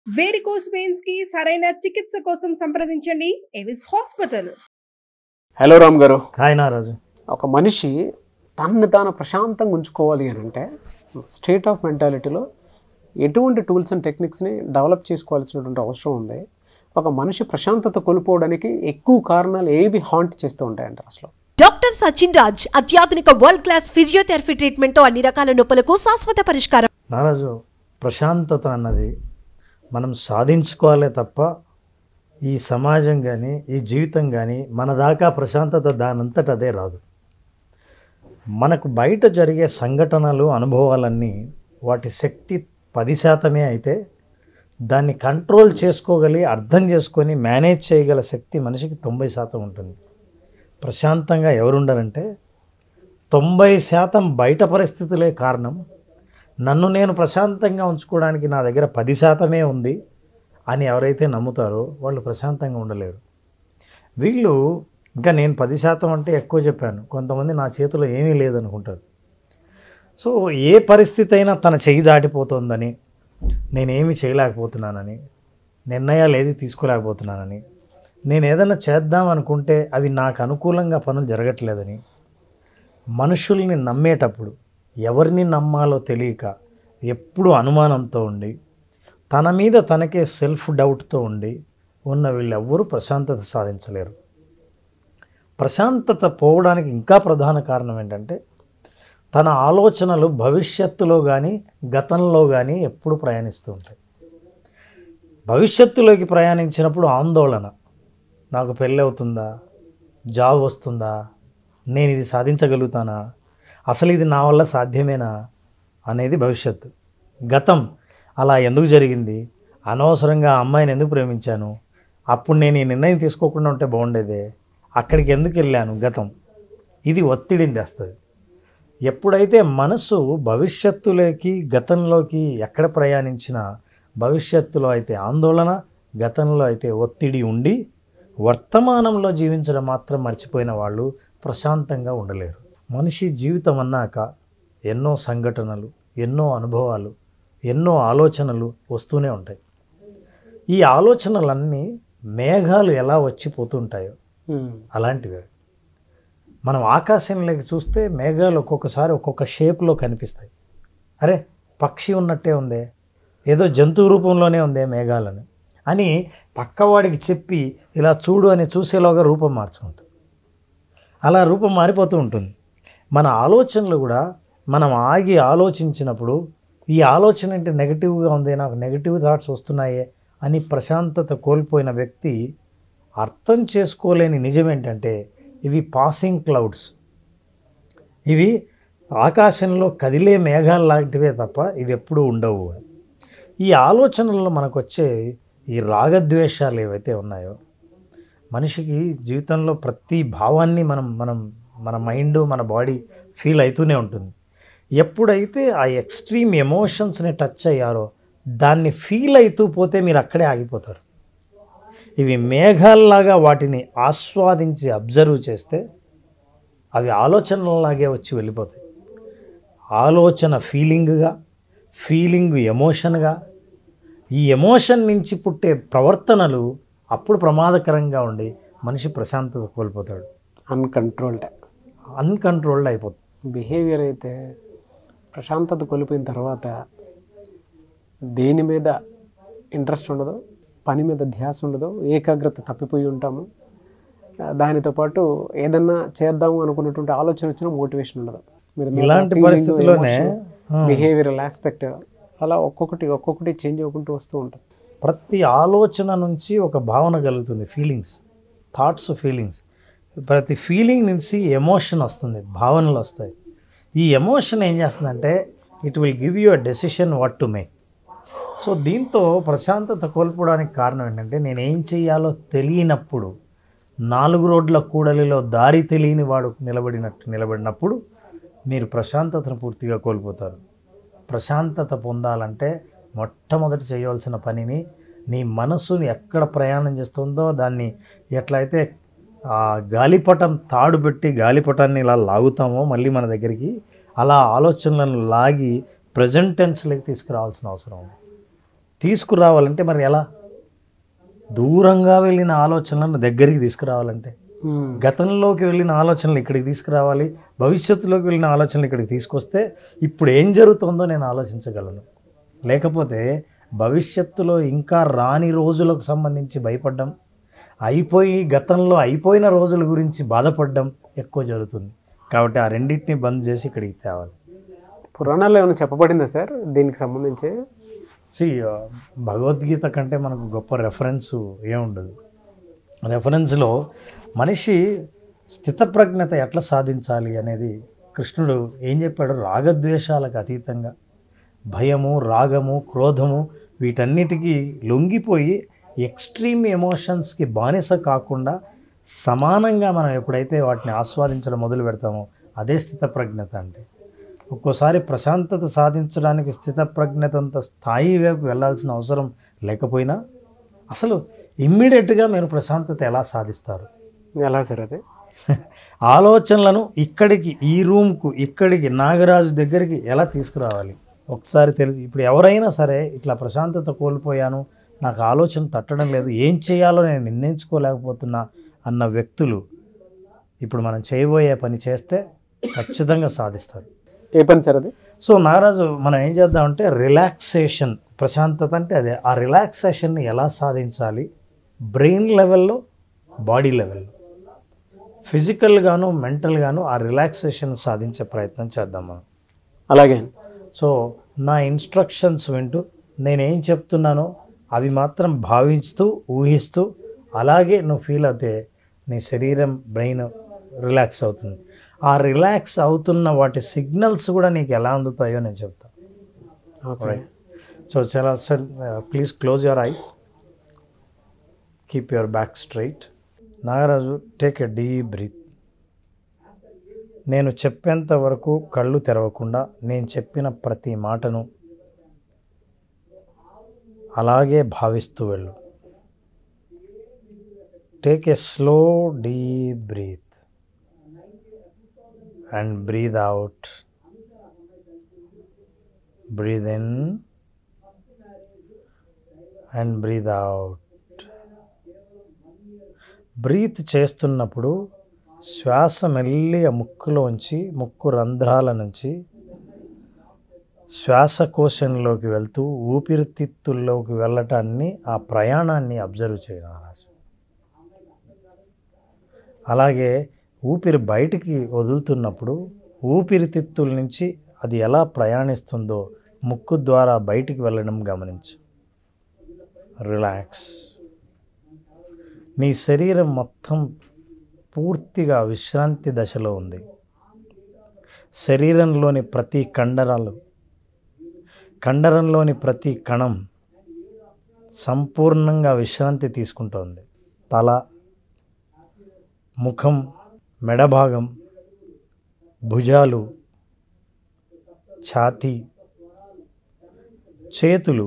Varicose veins కి సరైన చికిత్స కోసం సంప్రదించండి ఎవిస్ హాస్పిటల్ హలో రామ్ గారు హాయ్ నారాజు ఒక మనిషి తనని తాను ప్రశాంతంగా ఉంచుకోవాలి అని అంటే స్టేట్ ఆఫ్ మెంటాలిటీలో ఎటువంటి టూల్స్ అండ్ టెక్నిక్స్ని డెవలప్ చేసుకోవాల్సినటువంటి అవసరం ఉంది ఒక మనిషి ప్రశాంతత కోల్పోవడానికి ఎక్కువ కారణాలు ఏవి హాంట్ చేస్తూ ఉంటాయంటారు అసలు డాక్టర్ సచిన్ రాజ్ అత్యాధునిక వరల్డ్ క్లాస్ ఫిజియోథెరపీ ట్రీట్మెంట్ తో అన్ని రకాల నొప్పులకు శాశ్వత పరిష్కారం నారాజు ప్రశాంతత అన్నది మనం సాధించుకోవాలే తప్ప ఈ సమాజం కానీ ఈ జీవితం కానీ మన దాకా ప్రశాంతత దానంతట అదే రాదు మనకు బయట జరిగే సంఘటనలు అనుభవాలన్నీ వాటి శక్తి పది శాతమే అయితే దాన్ని కంట్రోల్ చేసుకోగలి అర్థం చేసుకొని మేనేజ్ చేయగల శక్తి మనిషికి తొంభై శాతం ఉంటుంది ప్రశాంతంగా ఎవరుండరంటే తొంభై శాతం బయట పరిస్థితులే కారణం నన్ను నేను ప్రశాంతంగా ఉంచుకోవడానికి నా దగ్గర పది శాతమే ఉంది అని ఎవరైతే నమ్ముతారో వాళ్ళు ప్రశాంతంగా ఉండలేరు వీళ్ళు ఇంకా నేను పది శాతం అంటే ఎక్కువ చెప్పాను కొంతమంది నా చేతిలో ఏమీ లేదనుకుంటారు సో ఏ పరిస్థితి అయినా తన చెయ్యి దాటిపోతుందని నేనేమి చేయలేకపోతున్నానని నిర్ణయాలు ఏది తీసుకోలేకపోతున్నానని నేను ఏదైనా చేద్దాం అనుకుంటే అవి నాకు అనుకూలంగా పనులు జరగట్లేదని మనుషుల్ని నమ్మేటప్పుడు ఎవరిని నమ్మాలో తెలియక ఎప్పుడు అనుమానంతో ఉండి తన మీద తనకే సెల్ఫ్ డౌట్తో ఉండి ఉన్న వీళ్ళెవ్వరూ ప్రశాంతత సాధించలేరు ప్రశాంతత పోవడానికి ఇంకా ప్రధాన కారణం ఏంటంటే తన ఆలోచనలు భవిష్యత్తులో కానీ గతంలో కానీ ఎప్పుడు ప్రయాణిస్తూ ఉంటాయి భవిష్యత్తులోకి ప్రయాణించినప్పుడు ఆందోళన నాకు పెళ్ళి అవుతుందా జాబ్ వస్తుందా నేను ఇది సాధించగలుగుతానా అసలు ఇది నా వల్ల సాధ్యమేనా అనేది భవిష్యత్తు గతం అలా ఎందుకు జరిగింది అనవసరంగా ఆ అమ్మాయిని ఎందుకు ప్రేమించాను అప్పుడు నేను ఈ నిర్ణయం తీసుకోకుండా ఉంటే బాగుండేదే అక్కడికి ఎందుకు వెళ్ళాను గతం ఇది ఒత్తిడిని తెస్తుంది ఎప్పుడైతే మనసు భవిష్యత్తులోకి గతంలోకి ఎక్కడ ప్రయాణించినా భవిష్యత్తులో అయితే ఆందోళన గతంలో అయితే ఒత్తిడి ఉండి వర్తమానంలో జీవించడం మాత్రం మర్చిపోయిన వాళ్ళు ప్రశాంతంగా ఉండలేరు మనిషి జీవితం అన్నాక ఎన్నో సంఘటనలు ఎన్నో అనుభవాలు ఎన్నో ఆలోచనలు వస్తూనే ఉంటాయి ఈ ఆలోచనలన్నీ మేఘాలు ఎలా వచ్చిపోతుంటాయో అలాంటివి మనం ఆకాశంలోకి చూస్తే మేఘాలు ఒక్కొక్కసారి ఒక్కొక్క షేప్లో కనిపిస్తాయి అరే పక్షి ఉన్నట్టే ఉందే ఏదో జంతువు రూపంలోనే ఉందే మేఘాలని అని పక్కవాడికి చెప్పి ఇలా చూడు అని చూసేలోగా రూపం మార్చుకుంటాం అలా రూపం మారిపోతూ ఉంటుంది మన ఆలోచనలు కూడా మనం ఆగి ఆలోచించినప్పుడు ఈ ఆలోచన అంటే నెగిటివ్గా ఉంది నాకు నెగిటివ్ థాట్స్ వస్తున్నాయే అని ప్రశాంతత కోల్పోయిన వ్యక్తి అర్థం చేసుకోలేని నిజం ఏంటంటే ఇవి పాసింగ్ క్లౌడ్స్ ఇవి ఆకాశంలో కదిలే మేఘాలు లాంటివే తప్ప ఇవి ఎప్పుడూ ఉండవు ఈ ఆలోచనల్లో మనకు వచ్చే ఈ రాగద్వేషాలు ఏవైతే ఉన్నాయో మనిషికి జీవితంలో ప్రతి భావాన్ని మనం మనం మన మైండ్ మన బాడీ ఫీల్ అవుతూనే ఉంటుంది ఎప్పుడైతే ఆ ఎక్స్ట్రీమ్ ఎమోషన్స్ని టచ్ అయ్యారో దాన్ని ఫీల్ అవుతూ పోతే మీరు అక్కడే ఆగిపోతారు ఇవి మేఘాల్లాగా వాటిని ఆస్వాదించి అబ్జర్వ్ చేస్తే అవి ఆలోచనలాగే వచ్చి వెళ్ళిపోతాయి ఆలోచన ఫీలింగ్గా ఫీలింగ్ ఎమోషన్గా ఈ ఎమోషన్ నుంచి పుట్టే ప్రవర్తనలు అప్పుడు ప్రమాదకరంగా ఉండి మనిషి ప్రశాంతత కోల్పోతాడు అన్కంట్రోల్డ్ అన్కంట్రోల్డ్ అయిపోతుంది బిహేవియర్ అయితే ప్రశాంతత కోల్పోయిన తర్వాత దేని మీద ఇంట్రెస్ట్ ఉండదు పని మీద ధ్యాస ఉండదు ఏకాగ్రత తప్పిపోయి ఉంటాము ఆ, దానితో పాటు ఏదన్నా చేద్దాము అనుకున్నటువంటి ఆలోచన వచ్చిన మోటివేషన్ ఉండదు ఇలాంటి పరిస్థితిలోనే బిహేవియరల్ ఆస్పెక్ట్ అలా ఒక్కొక్కటి ఒక్కొక్కటి చేంజ్ అవ్వకుంటూ వస్తూ ఉంటుంది ప్రతి ఆలోచన నుంచి ఒక భావన కలుగుతుంది ఫీలింగ్స్ థాట్స్ ఫీలింగ్స్ ప్రతి ఫీలింగ్ నుంచి ఎమోషన్ వస్తుంది భావనలు వస్తాయి ఈ ఎమోషన్ ఏం చేస్తుందంటే it will give you a decision what to make so దీంతో ప్రశాంతత కోల్పోవడానికి కారణం ఏంటంటే నేను ఏం చేయాలో తెలియనప్పుడు నాలుగు రోడ్ల కూడలిలో దారి తెలియని వాడు నిలబడినట్టు నిలబడినప్పుడు మీరు ప్రశాంతతను పూర్తిగా కోల్పోతారు ప్రశాంతత పొందాలంటే మొట్టమొదటి చేయవలసిన పనిని నీ మనస్సుని ఎక్కడ ప్రయాణం చేస్తుందో దాన్ని ఎట్లయితే ఆ గాలిపటం తాడు పెట్టి గాలిపటాన్ని ఇలా లాగుతామో మళ్ళీ మన దగ్గరికి అలా ఆలోచనలను లాగి ప్రజెంట్ టెన్స్లోకి తీసుకురావాల్సిన అవసరం ఉంది తీసుకురావాలంటే మరి ఎలా దూరంగా వెళ్ళిన ఆలోచనలను దగ్గరికి తీసుకురావాలంటే మ్మ్. గతంలోకి వెళ్ళిన ఆలోచనలు ఇక్కడికి తీసుకురావాలి భవిష్యత్తులోకి వెళ్ళిన ఆలోచనలు ఇక్కడికి తీసుకొస్తే ఇప్పుడు ఏం జరుగుతుందో నేను ఆలోచించగలను లేకపోతే భవిష్యత్తులో ఇంకా రాని రోజులకు సంబంధించి భయపడ్డం అయిపోయి గతంలో అయిపోయిన రోజుల గురించి బాధపడడం ఎక్కువ జరుగుతుంది కాబట్టి ఆ రెండింటిని బంద్ చేసి ఇక్కడికి తేవాలి పురాణాల్లో ఏమైనా చెప్పబడిందా సార్ దీనికి సంబంధించి సి భగవద్గీత కంటే మనకు గొప్ప రెఫరెన్స్ ఏముండదు రెఫరెన్స్లో మనిషి స్థితప్రజ్ఞత ఎట్లా సాధించాలి అనేది కృష్ణుడు ఏం చెప్పాడు రాగద్వేషాలకు అతీతంగా భయము రాగము క్రోధము వీటన్నిటికీ లొంగిపోయి ఎక్స్ట్రీమ్ ఎమోషన్స్కి బానిస కాకుండా సమానంగా మనం ఎప్పుడైతే వాటిని ఆస్వాదించడం మొదలు పెడతామో అదే స్థితప్రజ్ఞత అంటే ఒక్కోసారి ప్రశాంతత సాధించడానికి స్థితప్రజ్ఞతంత స్థాయి వైపు వెళ్ళాల్సిన అవసరం లేకపోయినా అసలు ఇమ్మీడియట్గా మీరు ప్రశాంతత ఎలా సాధిస్తారు ఎలా సార్ అది ఆలోచనలను ఇక్కడికి ఈ రూమ్కు ఇక్కడికి నాగరాజు దగ్గరికి ఎలా తీసుకురావాలి ఒకసారి తెలిసి ఇప్పుడు ఎవరైనా సరే ఇట్లా ప్రశాంతత కోల్పోయాను నాకు ఆలోచన తట్టడం లేదు ఏం చేయాలో నేను నిర్ణయించుకోలేకపోతున్నా అన్న వ్యక్తులు ఇప్పుడు మనం చేయబోయే పని చేస్తే ఖచ్చితంగా సాధిస్తారు ఏ పని సార్ అది సో నాగరాజు మనం ఏం చేద్దామంటే రిలాక్సేషన్ ప్రశాంతత అంటే అదే ఆ రిలాక్సేషన్ని ఎలా సాధించాలి బ్రెయిన్ లెవెల్లో బాడీ లెవెల్లో ఫిజికల్గాను మెంటల్గాను ఆ రిలాక్సేషన్ సాధించే ప్రయత్నం చేద్దాం మనం అలాగే సో నా ఇన్స్ట్రక్షన్స్ వింటూ నేనేం చెప్తున్నానో అవి మాత్రం భావిస్తూ ఊహిస్తూ అలాగే నువ్వు ఫీల్ అవుతే నీ శరీరం బ్రెయిన్ రిలాక్స్ అవుతుంది ఆ రిలాక్స్ అవుతున్న వాటి సిగ్నల్స్ కూడా నీకు ఎలా అందుతాయో నేను చెప్తాను ఓకే సో చాలా sir please close your eyes keep your back straight Nagaraju take a deep breath నేను చెప్పేంత వరకు కళ్ళు తెరవకుండా నేను చెప్పిన ప్రతి మాటను అలాగే భావిస్తూ వెళ్ళు take a slow deep breath and breathe out breathe in and breathe out breath చేస్తున్నప్పుడు శ్వాస మెల్లిగా ముక్కులోంచి ముక్కు రంధ్రాల నుంచి శ్వాసకోశంలోకి వెళ్తూ ఊపిరితిత్తుల్లోకి వెళ్ళటాన్ని ఆ ప్రయాణాన్ని అబ్జర్వ్ చేయడం రాజు అలాగే ఊపిరి బయటికి వదులుతున్నప్పుడు ఊపిరితిత్తుల నుంచి అది ఎలా ప్రయాణిస్తుందో ముక్కు ద్వారా బయటికి వెళ్ళడం గమనించు రిలాక్స్ నీ శరీరం మొత్తం పూర్తిగా విశ్రాంతి దశలో ఉంది శరీరంలోని ప్రతి కండరాలు కండరంలోని ప్రతి కణం సంపూర్ణంగా విశ్రాంతి తీసుకుంటోంది తల ముఖం మెడభాగం భుజాలు ఛాతీ చేతులు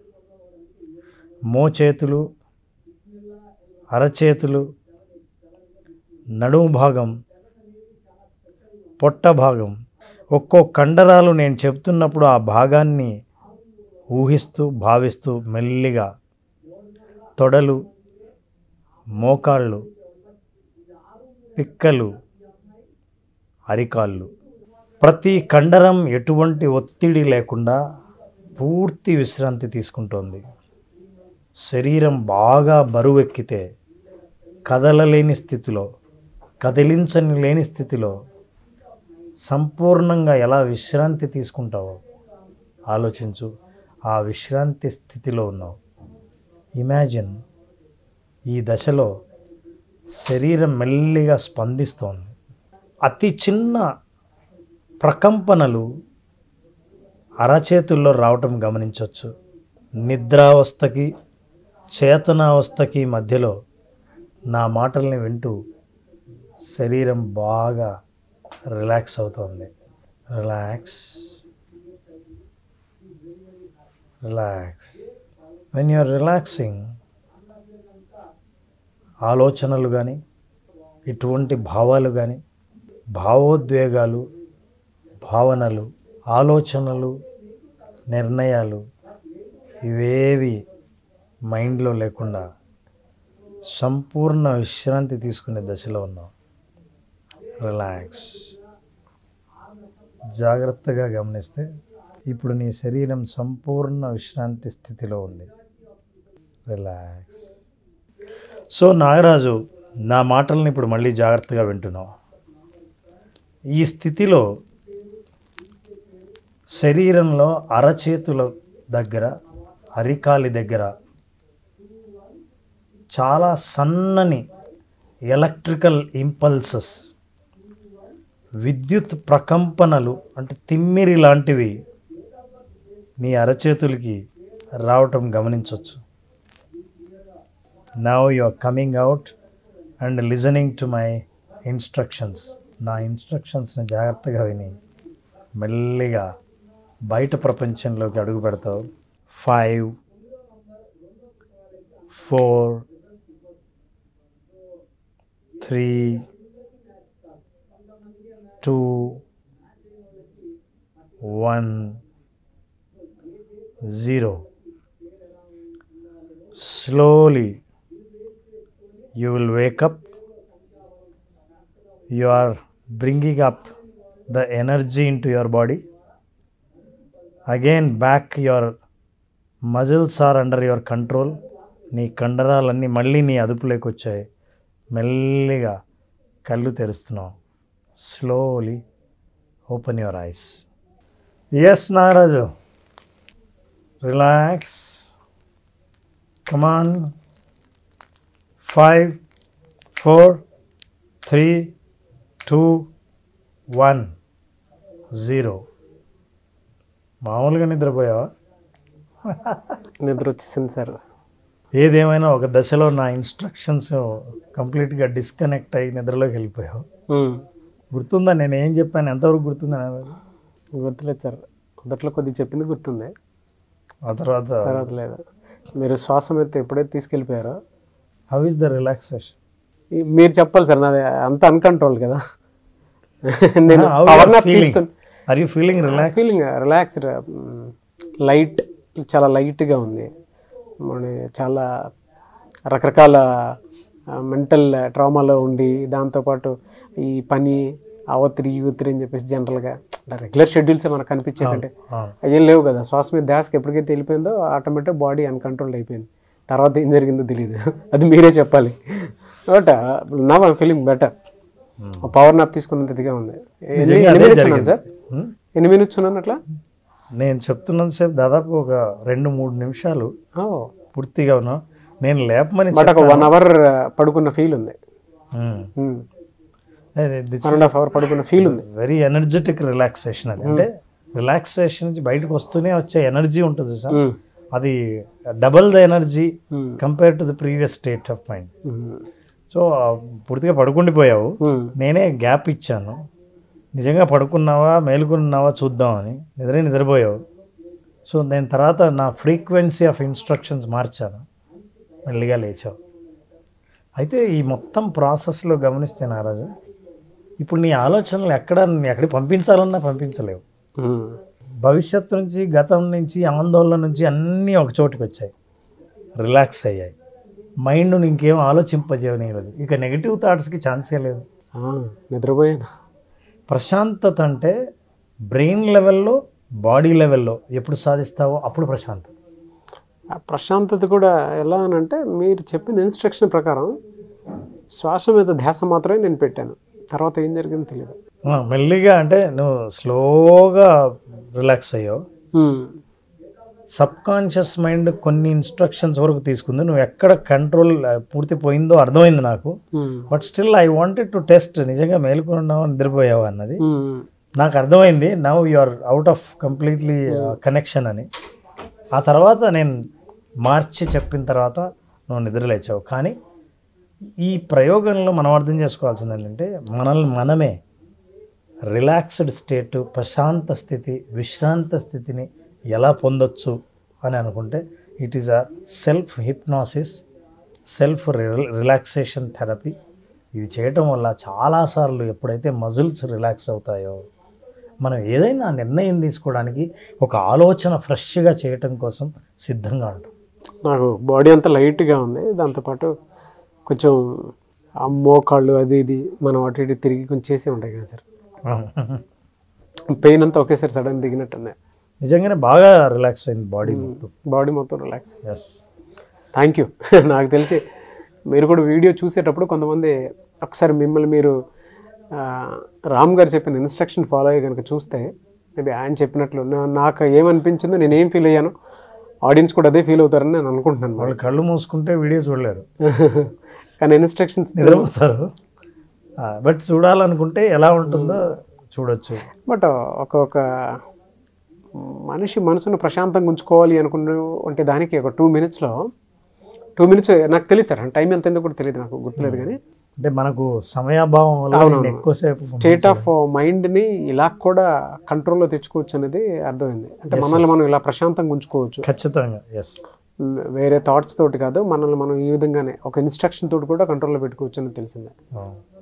మోచేతులు అరచేతులు నడుము భాగం పొట్ట భాగం ఒక్కో కండరాలు నేను చెప్తున్నప్పుడు ఆ భాగాన్ని ఊహిస్తూ భావిస్తూ మెల్లిగా తొడలు మోకాళ్ళు పిక్కలు అరికాళ్ళు ప్రతి కండరం ఎటువంటి ఒత్తిడి లేకుండా పూర్తి విశ్రాంతి తీసుకుంటోంది శరీరం బాగా బరువెక్కితే కదలలేని స్థితిలో కదిలించని లేని స్థితిలో సంపూర్ణంగా ఎలా విశ్రాంతి తీసుకుంటావో ఆలోచించు ఆ విశ్రాంతి స్థితిలో ఉన్నావు ఇమాజిన్ ఈ దశలో శరీరం మెల్లిగా స్పందిస్తోంది అతి చిన్న ప్రకంపనలు అరచేతుల్లో రావటం గమనించవచ్చు నిద్రావస్థకి చేతనావస్థకి మధ్యలో నా మాటల్ని వింటూ శరీరం బాగా రిలాక్స్ అవుతోంది relax relax when you're relaxing ఆలోచనలు కానీ ఇటువంటి భావాలు కానీ భావోద్వేగాలు భావనలు ఆలోచనలు నిర్ణయాలు ఇవేవి మైండ్లో లేకుండా సంపూర్ణ విశ్రాంతి తీసుకునే దశలో ఉన్నాం రిలాక్స్ జాగ్రత్తగా గమనిస్తే ఇప్పుడు నీ శరీరం సంపూర్ణ విశ్రాంతి స్థితిలో ఉంది రిలాక్స్ సో నాగరాజు నా మాటల్ని ఇప్పుడు మళ్ళీ జాగ్రత్తగా వింటున్నావు ఈ స్థితిలో శరీరంలో అరచేతుల దగ్గర అరికాలి దగ్గర చాలా సన్నని ఎలక్ట్రికల్ ఇంపల్సెస్ విద్యుత్ ప్రకంపనలు అంటే తిమ్మిరి లాంటివి నీ అరచేతులకి రావటం గమనించవచ్చు now you are coming out and listening to my instructions నా ఇన్స్ట్రక్షన్స్ని జాగ్రత్తగా విని మెల్లిగా బయట ప్రపంచంలోకి అడుగు పెడతావు five four three two one zero slowly you will wake up you are bringing up the energy into your body again back your muscles are under your control నీ కండరాలన్నీ మళ్ళీ నీ అదుపులోకి వచ్చాయి మెల్లిగా కళ్ళు తెరుస్తున్నావు slowly open your eyes yes Nagaraju relax Come on. Five, four, three, two, one, zero మామూలుగా నిద్రపోయావా నిద్ర వచ్చేసింది సార్ ఏదేమైనా ఒక దశలో నా ఇన్స్ట్రక్షన్స్ కంప్లీట్గా డిస్కనెక్ట్ అయ్యి నిద్రలోకి వెళ్ళిపోయావు ఉమ్. గుర్తుందా నేను ఏం చెప్పాను ఎంతవరకు గుర్తుందా నాకు? గుర్తులేదు సార్ మొదట్లో కొద్దిగా చెప్పింది గుర్తుంది ఆ తర్వాత తర్వాత లేదు మీరు శ్వాసం అయితే ఎప్పుడైతే తీసుకెళ్ళిపోయారో హౌ ఇస్ ద రిలాక్సేషన్ ఈ- మీరు చెప్పాలి సార్ నాది అంత అన్కంట్రోల్ కదా నేను పవర్ నాప్ తీసుకొని are you feeling relax feeling relaxed light చాలా లైట్గా ఉంది మన చాలా రకరకాల మెంటల్ ట్రామాలో ఉండి దాంతోపాటు ఈ పని ఆ ఒత్తిడి ఈ ఒత్తిడి అని చెప్పేసి జనరల్గా రెగ్యులర్ షెడ్యూల్స్ మనకు కనిపించేదంటే అయ్యేం లేవు కదా శ్వాస మీద ధ్యాసకి ఎప్పటికైతే వెళ్ళిపోయిందో ఆటోమేటిక్ బాడీ అన్కంట్రోల్డ్ అయిపోయింది తర్వాత ఏం జరిగిందో తెలియదు అది మీరే చెప్పాలి బట్ నా I'm feeling better power nap తీసుకున్నంత ఇదిగా ఉంది ఎన్ని నిజంగా ఎన్ని అదే minutes ఉన్నాను జరిగింది. Sir Hmm? ఎన్ని మినిట్స్ ఉన్నాను అట్లా నేను చెప్తున్నంతసేపు దాదాపు ఒక రెండు మూడు నిమిషాలు ఓ పూర్తిగా ఉన్నాం నేను లేపమని బట్ ఒక వన్ అవర్ పడుకున్న ఫీల్ ఉంది వన్ అండ్ హాఫ్ అవర్ పడుకున్న ఫీల్ ఉంది వెరీ ఎనర్జెటిక్ రిలాక్సేషన్ అది అంటే రిలాక్సేషన్ నుంచి బయటకు వస్తూనే వచ్చే ఎనర్జీ ఉంటుంది సార్ Hmm. అది double the energy Hmm. Compare to the previous state of mind Hmm. So పూర్తిగా పడుకుండిపోయావు Hmm. నేనే గ్యాప్ ఇచ్చాను నిజంగా పడుకున్నావా మేలుకున్నావా చూద్దామని నిద్రే నిద్రపోయావు సో నేను తర్వాత నా ఫ్రీక్వెన్సీ ఆఫ్ ఇన్స్ట్రక్షన్స్ మార్చాను మెల్లిగా లేచావు అయితే ఈ మొత్తం ప్రాసెస్లో గమనిస్తే నారాజు ఇప్పుడు నీ ఆలోచనలు ఎక్కడ ఎక్కడికి పంపించాలన్నా పంపించలేవు Hmm. భవిష్యత్తు నుంచి గతం నుంచి ఆందోళన నుంచి అన్నీ ఒక చోటుకి వచ్చాయి రిలాక్స్ అయ్యాయి మైండ్ను ఇంకేం ఆలోచింపజేయలేదు ఇక నెగిటివ్ థాట్స్కి ఛాన్సే లేదు ఆ, నిద్రపోయాను ప్రశాంతత అంటే బ్రెయిన్ లెవెల్లో బాడీ లెవెల్లో ఎప్పుడు సాధిస్తావో అప్పుడు ప్రశాంతత ఆ ప్రశాంతత కూడా ఎలా అని అంటే మీరు చెప్పిన ఇన్స్ట్రక్షన్ ప్రకారం శ్వాస మీద ధ్యాస మాత్రమే నేను పెట్టాను తర్వాత ఏం జరిగిందో తెలియదు ఆ, మెల్లిగా అంటే నువ్వు స్లోగా రిలాక్స్ అయ్యావు Hmm. సబ్ కాన్షియస్ మైండ్ కొన్ని ఇన్స్ట్రక్షన్స్ వరకు తీసుకుంది నువ్వు ఎక్కడ కంట్రోల్ పూర్తి పోయిందో అర్థమైంది నాకు Hmm. But still I wanted to test నిజంగా మేలుకొని ఉన్నావా నిద్రపోయావా అన్నది Hmm. నాకు అర్థమైంది now you are out of completely connection అని ఆ తర్వాత నేను మార్చి చెప్పిన తర్వాత నువ్వు నిద్రలేచావు కానీ ఈ ప్రయోగంలో మనం అర్థం చేసుకోవాల్సింది ఏంటంటే మనల్ని మనమే రిలాక్స్డ్ స్టేట్ ప్రశాంత స్థితి విశ్రాంత స్థితిని ఎలా పొందొచ్చు అని అనుకుంటే it is a self hypnosis self relaxation therapy ఇది చేయటం వల్ల చాలాసార్లు ఎప్పుడైతే మజిల్స్ రిలాక్స్ అవుతాయో మనం ఏదైనా నిర్ణయం తీసుకోవడానికి ఒక ఆలోచన ఫ్రెష్గా చేయటం కోసం సిద్ధంగా ఉంటాం నాకు బాడీ అంతా లైట్గా ఉంది దాంతోపాటు కొంచెం ఆ మోకాళ్ళు అది ఇది మనం అటు ఇటు తిరిగి కొంచెం చేసి ఉంటాయి కదా సార్ పెయిన్ అంతా ఒకేసారి సడన్ దిగినట్టుంది నిజంగానే బాగా రిలాక్స్ అయింది బాడీ మొత్తం బాడీ మొత్తం రిలాక్స్ ఎస్ థ్యాంక్ యూ నాకు తెలిసి మీరు కూడా వీడియో చూసేటప్పుడు కొంతమంది ఒకసారి మిమ్మల్ని మీరు ఆ, రామ్ గారు చెప్పిన ఇన్స్ట్రక్షన్ ఫాలో అయ్యి కనుక చూస్తే మేబీ ఆయన చెప్పినట్లు నా- నాకు ఏమనిపించిందో నేను ఏం ఫీల్ అయ్యాను ఆడియన్స్ కూడా అదే ఫీల్ అవుతారని నేను అనుకుంటున్నాను మరి. వాళ్ళు కళ్ళు మూసుకుంటే వీడియో చూడలేరు కానీ ఇన్స్ట్రక్షన్స్ నిద్రపోతారు బట్ చూడాలనుకుంటే ఎలా ఉంటుందో చూడొచ్చు బట్ ఒక ఒక మనిషి మనసును ప్రశాంతంగా ఉంచుకోవాలి అనుకున్న అంటే దానికి ఒక టూ మినిట్స్లో టూ మినిట్స్ నాకు తెలియదు సార్ టైం ఎంత అయిందో కూడా తెలియదు నాకు గుర్తులేదు కానీ అంటే మనకు సమయాభావం వల్ల అవునవును. నేను ఎక్కువసేపు స్టేట్ ఆఫ్ మైండ్ని ఇలా కూడా కంట్రోల్లో తెచ్చుకోవచ్చు అనేది అర్థమైంది అంటే మనల్ని మనం ఇలా ప్రశాంతంగా ఉంచుకోవచ్చు ఖచ్చితంగా ఎస్ వేరే థాట్స్ తోటి కాదు మనల్ని మనం ఈ విధంగానే ఒక ఇన్స్ట్రక్షన్ తోటి కూడా కంట్రోల్లో పెట్టుకోవచ్చు అని తెలిసిందే